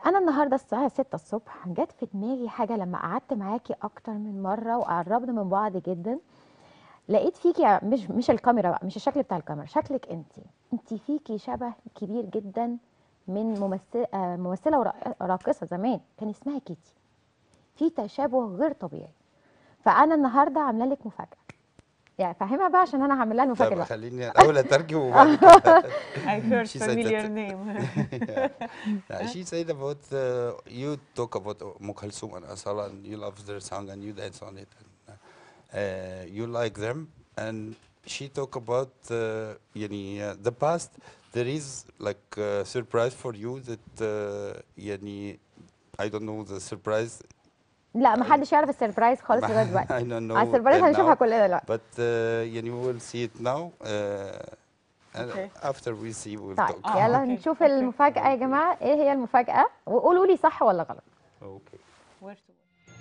انا النهارده الساعه 6 الصبح جت في دماغي حاجه لما قعدت معاكي اكتر من مره وقربنا من بعض جدا لقيت فيكي مش مش الكاميرا بقى مش الشكل بتاع الكاميرا شكلك انت انت فيكي شبه كبير جدا من ممثله آه، ممثله ورا- راقصه زمان كان اسمها كيتي في تشابه غير طبيعي فانا النهارده عامله لك مفاجاه يعني فاهمها بقى عشان انا هعمل لها المفاجاه طب دلوقتي خليني الاول اترجم وبعد كده I heard She said familiar that- name. Yeah, she said about uh, you talk about Umm Kulthum and Asala and you love their song and you dance on it and uh, you like them and she talk about uh, يعني uh, the past there is like uh, surprise for you that uh, يعني I don't know the surprise لا ما حدش يعرف السربرايز خالص لغايه دلوقتي I don't know على السربرايز till هنشوفها now. كلنا دلوقتي but uh, يعني we will see it now uh, and Okay. after we see we'll طيب talk آه، يلا أوكي، نشوف أوكي. المفاجاه يا جماعه ايه هي المفاجاه وقولوا لي صح ولا غلط okay Where to?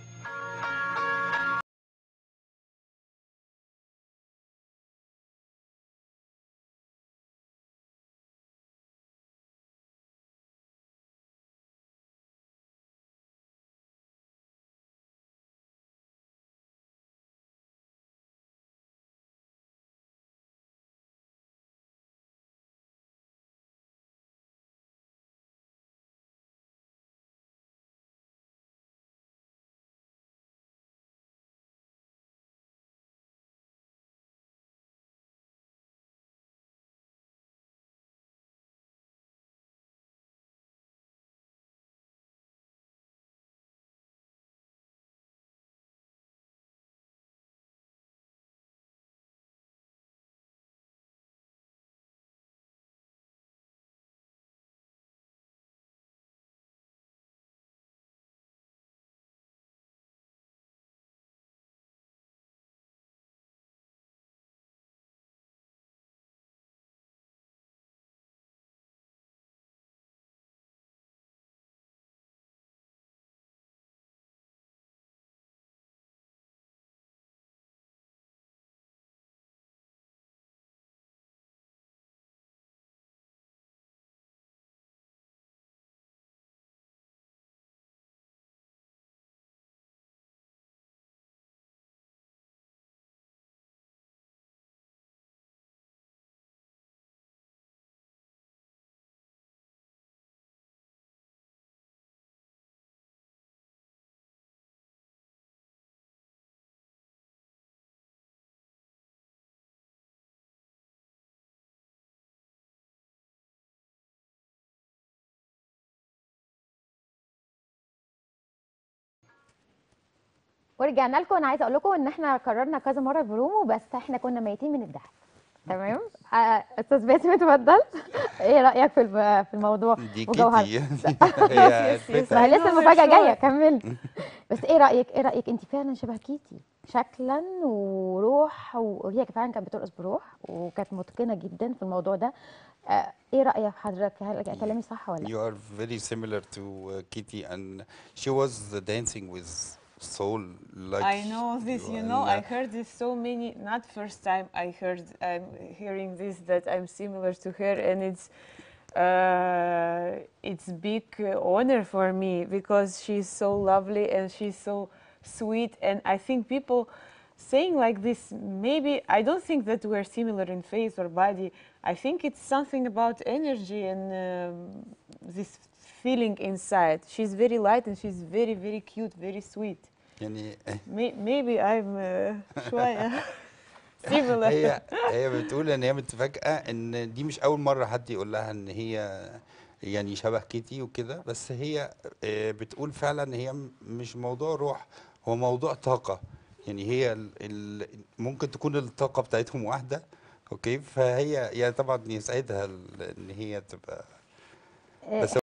ورجعنا لكم انا عايزه اقول لكم ان احنا قررنا كذا مره برومو بس احنا كنا ميتين من الضحك تمام آه، استاذ باسم اتفضل ايه رايك في الم- في الموضوع دي وجوهر؟ كيتي Yes, هي yes, الفكرة. ما هي I know لسه for المفاجاه sure. جايه كمل بس ايه رايك ايه رايك انت فعلا شبه كيتي شكلا وروح وهي فعلا كانت بترقص بروح وكانت متقنه جدا في الموضوع ده آه، ايه رايك حضرتك هل كلامي صح ولا لا You are very similar to uh, Kitty, and she was uh, dancing with soul. Like I know this, you and, know, I uh, heard this so many, not first time I heard, I'm hearing this, that I'm similar to her and it's, uh, it's big uh, honor for me because she's so lovely and she's so sweet and I think people saying like this, maybe, I don't think that we're similar in face or body, I think it's something about energy and um, this feeling inside. She's very light and she's very, very cute, very sweet. يعني May- maybe I'm uh, شوية similar. هي هي بتقول ان هي متفاجئه ان دي مش اول مره حد يقول لها ان هي يعني شبه كيتي وكده بس هي آه، بتقول فعلا ان هي م- مش موضوع روح هو موضوع طاقه يعني هي ال ال ممكن تكون الطاقه بتاعتهم واحده اوكي فهي يعني طبعا يسعدها ال- ان هي تبقى آه، بس